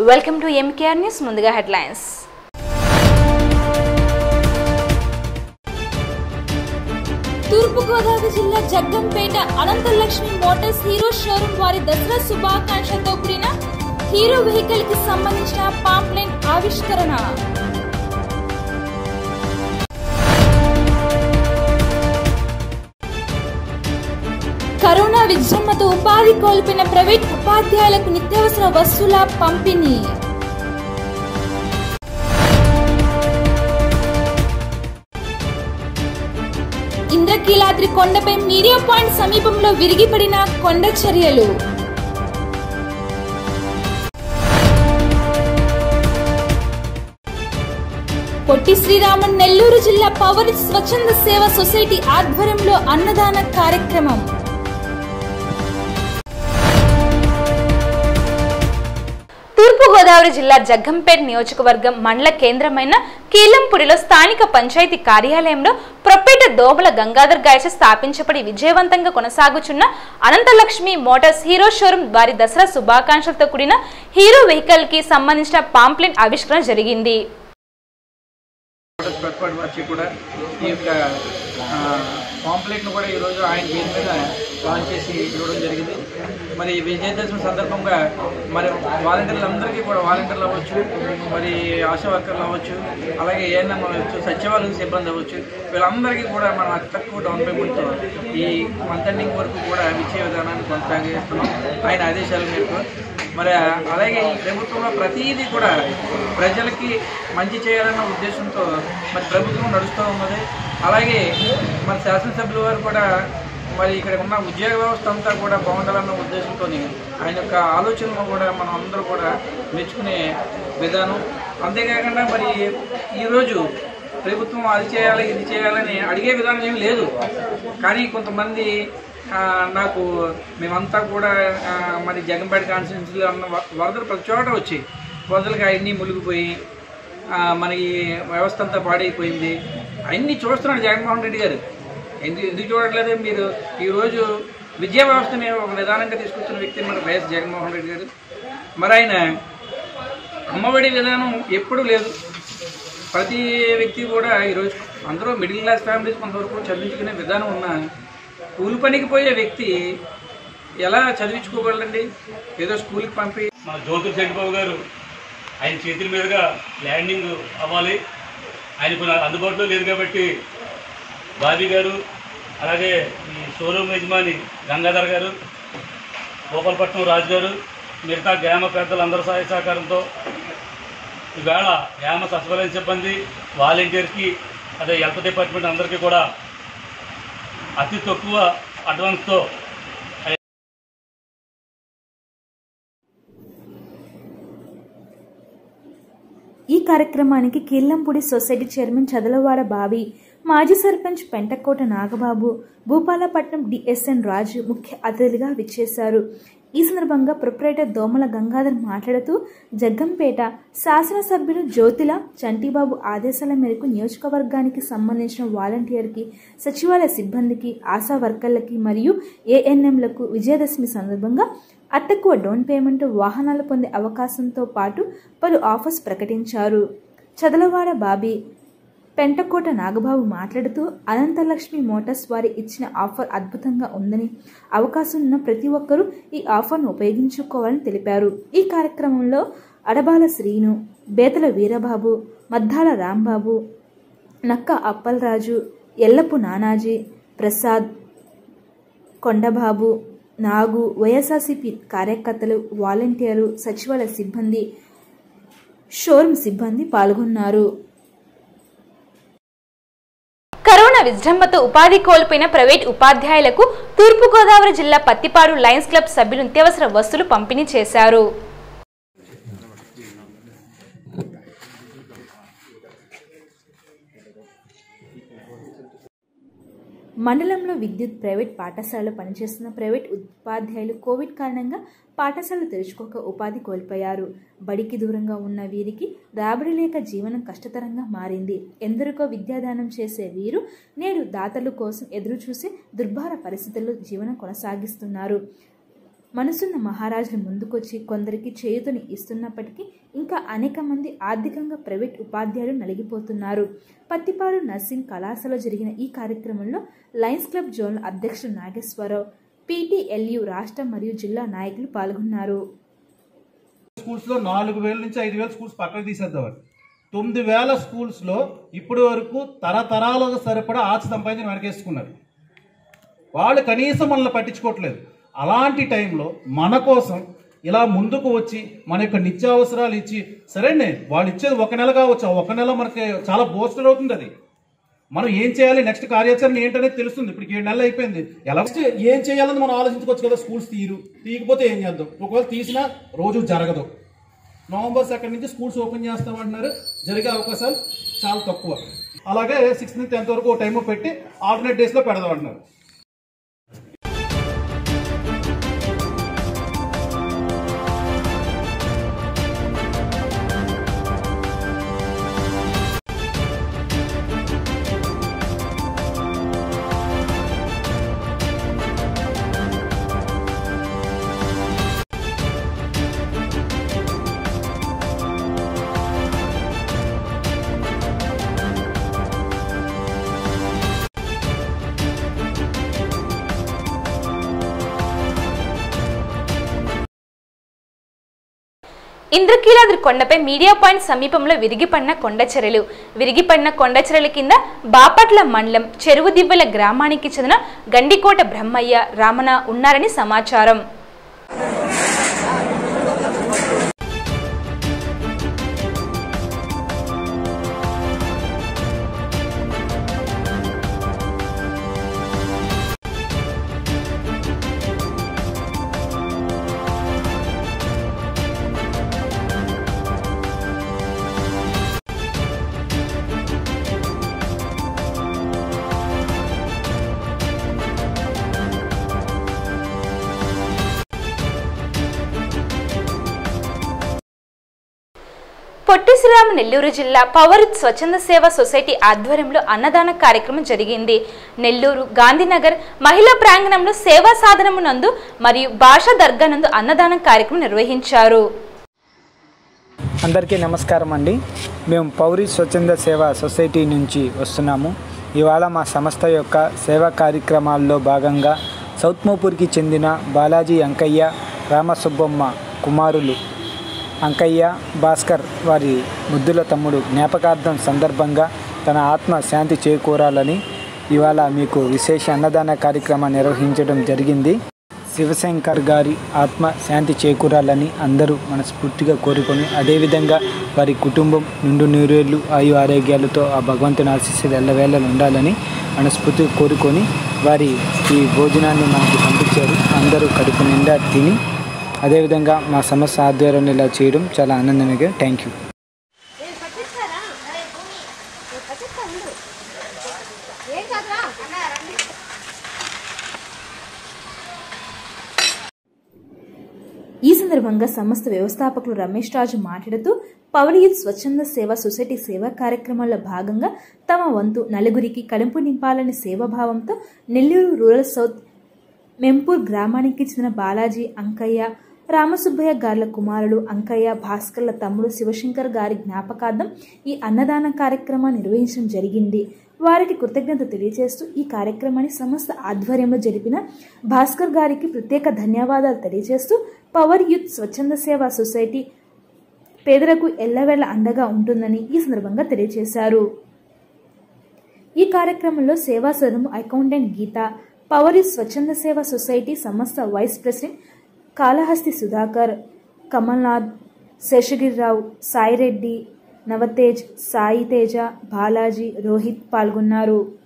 welcome to MKR news ముందుగా headlines Thurpu Godavari జిల్లా Jaggampeta Anantalakshmi motors Hero showroom వారి దసరా శుభాకాంక్షలతో కూడిన హీరో వెహికల్ కి సంబంధించిన పాంప్లెట్ ఆవిష్కరణ కరోనా విజృంభణతో ఉపాధి కోల్పోయిన ప్రైవేట్ ఉపాధ్యాయులకు నిత్యావసర వస్తువుల పంపిణీ ఇంద్రకీలాద్రి కొండపై మీడియా పాయింట్ సమీపంలో విరిగిపడిన కొండ చర్యలు పొట్టి శ్రీరామన్ నెల్లూరు జిల్లా పవర్ స్వచ్ఛంద సేవ సొసైటీ ఆధ్వర్యంలో అన్నదాన కార్యక్రమం తూర్పుగోదావరి జిల్లా జగ్గంపేట నియోజకవర్గం మండల కేంద్రమైన కీలంపూడిలో స్థానిక పంచాయతీ కార్యాలయంలో ప్రొప్పేట దోబల గంగాధర్ గాయచ స్థాపించబడి విజయవంతంగా కొనసాగుచున్న అనంతలక్ష్మి మోటార్స్ హీరో షోరూం వారి దసరా శుభాకాంక్షలతో కూడిన హీరో వెహికల్ కి సంబంధించిన పాంప్లెట్ ఆవిష్కరణ జరిగింది మోటార్స్ పెట్టుబడి వచ్చి కూడా ఈ యొక్క పాంప్లెట్ను కూడా ఈరోజు ఆయన పేరు మీద లాంచ్ చేసి ఇవ్వడం జరిగింది మరి ఈ విజయదశమి సందర్భంగా మరి వాలంటీర్లు అందరికీ కూడా వాలంటీర్లు అవ్వచ్చు మరి ఆశా వర్కర్లు అవ్వచ్చు అలాగే ఏఎన్ఎం అవ్వచ్చు సచివాలయ సిబ్బంది అవ్వచ్చు వీళ్ళందరికీ కూడా మన అతి తక్కువ డౌన్ పేమెంట్తో ఈ మంత్ ఎండింగ్ వరకు కూడా ఇచ్చే విధానాన్ని కొనసాగిస్తున్నాం ఆయన ఆదేశాల మేరకు మరి అలాగే ఈ ప్రభుత్వంలో ప్రతిదీ కూడా ప్రజలకి మంచి చేయాలన్న ఉద్దేశంతో మరి ప్రభుత్వం నడుస్తూ ఉన్నది అలాగే మన శాసనసభ్యుల వారు కూడా మరి ఇక్కడ ఉన్న ఉద్యోగ వ్యవస్థ అంతా కూడా బాగుండాలన్న ఉద్దేశంతో ఆయన యొక్క ఆలోచనలు కూడా మనం అందరూ కూడా మెచ్చుకునే విధానం అంతేకాకుండా మరి ఈరోజు ప్రభుత్వం అది చేయాలి ఇది చేయాలని అడిగే విధానం ఏమి లేదు కానీ కొంతమంది ఆ, నాకు మేమంతా కూడా ఆ, మరి జగన్పేట కాన్స్టిట్యూన్సీలో ఉన్న వ- వరదలు ప్రతి చోట వచ్చాయి వరదలకి అవన్నీ మునిగిపోయి ఆ, మనకి వ్యవస్థ అంతా పాడైపోయింది అన్నీ చూస్తున్నాడు జగన్మోహన్ రెడ్డి గారు ఎందుకు ఎందుకు చూడట్లేదు మీరు ఈరోజు విద్యా వ్యవస్థని ఒక విధానంగా తీసుకొచ్చిన వ్యక్తి మన వైఎస్ జగన్మోహన్ రెడ్డి గారు మరి ఆయన అమ్మఒడి విధానం ఎప్పుడూ లేదు ప్రతి వ్యక్తి కూడా ఈరోజు అందరూ మిడిల్ క్లాస్ ఫ్యామిలీస్ కొంతవరకు చదివించుకునే విధానం ఉన్న కూలి పనికి పోయే వ్యక్తి ఎలా చదివించుకోగలరండి ఏదో స్కూల్కి పంపి మన జ్యోతుల చంద్రబాబు గారు ఆయన చేతుల మీదుగా ల్యాండింగ్ అవ్వాలి ఆయన కొన్ని అందుబాటులో లేదు కాబట్టి బాబీ గారు అలాగే ఈ షోరూమ్ యజమాని గంగాధర్ గారు గోపాలపట్నం రాజు గారు మిగతా గ్రామ పెద్దలందరి సహాయ సహకారంతో ఈవేళ గ్రామ సచివాలయం సిబ్బంది వాలంటీర్కి అదే హెల్త్ డిపార్ట్మెంట్ అందరికీ కూడా అతి తక్కువ అడ్వాన్స్తో ఈ కార్యక్రమానికి కిల్లంపూడి సొసైటీ చైర్మన్ చదలవాడ బావి మాజీ సర్పంచ్ పెంటకోట నాగబాబు భూపాలపట్నం డిఎస్ఎన్ రాజు ముఖ్య అతిథిగా విచ్చేశారు ఈ సందర్భంగా ప్రొపరేటర్ దోమల గంగాధర్ మాట్లాడుతూ జగ్గంపేట శాసనసభ్యులు జ్యోతిల చంటిబాబు ఆదేశాల మేరకు నియోజకవర్గానికి సంబంధించిన వాలంటీర్కి సచివాలయ సిబ్బందికి ఆశా వర్కర్లకి మరియు ఏఎన్ఎంలకు విజయదశమి సందర్భంగా అత్తక్కువ డౌన్ పేమెంట్ వాహనాలు పొందే అవకాశంతో పాటు పలు ఆఫర్స్ ప్రకటించారు చదలవాడ బాబీ పెంటకోట నాగబాబు మాట్లాడుతూ అనంతలక్ష్మి మోటార్స్ వారి ఇచ్చిన ఆఫర్ అద్భుతంగా ఉందని అవకాశం ఉన్న ప్రతి ఒక్కరూ ఈ ఆఫర్ను ఉపయోగించుకోవాలని తెలిపారు ఈ కార్యక్రమంలో అడబాల శ్రీను బేతల వీరబాబు మద్దాల రాంబాబు నక్క అప్పలరాజు ఎల్లపు నానాజీ ప్రసాద్ కొండబాబు నాగు వైఎస్ఆర్సీపీ కార్యకర్తలు వాలంటీర్లు సచివాలయ సిబ్బంది షోరూమ్ సిబ్బంది పాల్గొన్నారు కరోనా విజృంభణతో ఉపాధి కోల్పోయిన ప్రైవేట్ ఉపాధ్యాయులకు తూర్పుగోదావరి జిల్లా పత్తిపాడు లయన్స్ క్లబ్ సభ్యులు నిత్యావసర వస్తువులు పంపిణీ చేశారు మండలంలో విద్యుత్ ప్రైవేట్ పాఠశాలలో పనిచేస్తున్న ప్రైవేట్ ఉపాధ్యాయులు కోవిడ్ కారణంగా పాఠశాలలు తెరుచుకోక ఉపాధి కోల్పోయారు బడికి దూరంగా ఉన్న వీరికి రాబడి లేక జీవనం కష్టతరంగా మారింది ఎందరికో విద్యాదానం చేసే వీరు నేడు దాతలు కోసం ఎదురు చూసి దుర్భర పరిస్థితుల్లో జీవనం కొనసాగిస్తున్నారు మనసున్న మహారాజులు ముందుకొచ్చి కొందరికి చేయుతని ఇస్తున్నప్పటికీ ఇంకా అనేక మంది ఆర్థికంగా ప్రైవేట్ ఉపాధ్యాయులు నలిగిపోతున్నారు పత్తిపాడు నర్సింగ్ కళాశాలలో జరిగిన ఈ కార్యక్రమంలో లయన్స్ క్లబ్ జోన్ అధ్యక్షుడు నాగేశ్వరరావు పీటీఎల్యు రాష్ట్ర మరియు జిల్లా నాయకులు పాల్గొన్నారు స్కూల్స్లో నాలుగు వేల నుంచి ఐదు వేల స్కూల్స్ పక్కకు తీసేద్దామని తొమ్మిది వేల స్కూల్స్లో ఇప్పటి వరకు తరతరాలకు సరిపడా ఆచి సంపాదించి వెనకేసుకున్నారు వాళ్ళు కనీసం మనల్ని పట్టించుకోవట్లేదు అలాంటి టైంలో మన కోసం ఇలా ముందుకు వచ్చి మన యొక్క నిత్యావసరాలు ఇచ్చి సరేనే వాళ్ళు ఇచ్చేది ఒక నెల కావచ్చు ఆ ఒక నెల మనకి చాలా బోస్టర్ అవుతుంది అది మనం ఏం చేయాలి నెక్స్ట్ కార్యాచరణ ఏంటనేది తెలుస్తుంది ఇప్పుడు ఏడు నెలలు అయిపోయింది ఎలా Next ఏం చేయాలని మనం ఆలోచించుకోవచ్చు కదా స్కూల్స్ తీరు తీయకపోతే ఏం చేద్దాం ఒకవేళ తీసినా రోజు జరగదు నవంబర్ సెకండ్ నుంచి స్కూల్స్ ఓపెన్ చేస్తామంటున్నారు జరిగే అవకాశాలు చాలా తక్కువ అలాగే సిక్స్త్ నుంచి టెన్త్ వరకు టైం పెట్టి ఆల్టర్నేట్ డేస్లో పెడదాం అంటున్నారు ఇంద్రకీలాద్రి కొండపై మీడియా పాయింట్ సమీపంలో విరిగిపడిన కొండచెరలు విరిగిపడిన కొండచెరల కింద బాపట్ల మండలం చెరువు దివ్వెల గ్రామానికి చెందిన గండికోట బ్రహ్మయ్య రామన ఉన్నారని సమాచారం పొట్టి శ్రీరామ్ నెల్లూరు జిల్లా పవర్ స్వచ్ఛంద సేవ సొసైటీ ఆధ్వర్యంలో అన్నదాన కార్యక్రమం జరిగింది నెల్లూరు గాంధీనగర్ మహిళా ప్రాంగణంలో సేవా సాధనము నందు మరియు భాషా దర్గా నందు అన్నదానం కార్యక్రమం నిర్వహించారు అందరికీ నమస్కారం అండి మేము పౌరి స్వచ్ఛంద సేవా సొసైటీ నుంచి వస్తున్నాము ఇవాళ మా సంస్థ యొక్క సేవా కార్యక్రమాల్లో భాగంగా సౌత్ మోపూర్కి చెందిన బాలాజీ అంకయ్య రామసుబ్బమ్మ కుమారులు అంకయ్య భాస్కర్ వారి ముద్దుల తమ్ముడు జ్ఞాపకార్థం సందర్భంగా తన ఆత్మ శాంతి చేకూరాలని ఇవాళ మీకు విశేష అన్నదాన కార్యక్రమం నిర్వహించడం జరిగింది శివశంకర్ గారి ఆత్మ శాంతి చేకూరాలని అందరూ మనస్ఫూర్తిగా కోరుకొని అదేవిధంగా వారి కుటుంబం నిండు నూరేళ్ళు ఆయు ఆరోగ్యాలతో ఆ భగవంతుని ఆశీస్సులు ఎల్లవేళలు ఉండాలని మనస్ఫూర్తిగా కోరుకొని వారి ఈ భోజనాన్ని మనకి పంపించారు అందరూ కడుపు నిండా తిని అదేవిధంగా మా సమస్య ఆధ్వర్యంలో ఇలా చేయడం చాలా ఆనందమే థ్యాంక్ యూ ఈ సందర్భంగా సంస్థ వ్యవస్థాపకులు రమేష్ రాజు మాట్లాడుతూ పవర్ యూత్ స్వచ్ఛంద సేవా సొసైటీ సేవా కార్యక్రమాల్లో భాగంగా తమ వంతు నలుగురికి కడుపు నింపాలని సేవాభావంతో నెల్లూరు రూరల్ సౌత్ మెంపూర్ గ్రామానికి చెందిన బాలాజీ అంకయ్య రామసుబ్బయ్య గార్ల కుమారుడు అంకయ్య భాస్కర్ల తమ్ముడు శివశంకర్ గారి జ్ఞాపకార్థం ఈ అన్నదాన కార్యక్రమాన్ని నిర్వహించడం జరిగింది వారికి కృతజ్ఞత తెలియజేస్తూ ఈ కార్యక్రమాన్ని సంస్థ ఆధ్వర్యంలో జరిపిన భాస్కర్ గారికి ప్రత్యేక ధన్యవాదాలు తెలియజేస్తూ పవర్ యూత్ స్వచ్ఛంద సేవా సొసైటీ పేదలకు ఎల్లవేళ అండగా ఉంటుందని ఈ సందర్భంగా తెలియజేశారు ఈ కార్యక్రమంలో సేవా సదము అకౌంటెంట్ గీత పవర్ యూత్ స్వచ్ఛంద సేవా సొసైటీ సంస్థ వైస్ ప్రెసిడెంట్ కాళహస్తి సుధాకర్ కమల్నాథ్ శేషగిరిరావు సాయిరెడ్డి నవతేజ్ సాయి తేజ బాలాజీ రోహిత్ పాల్గొన్నారు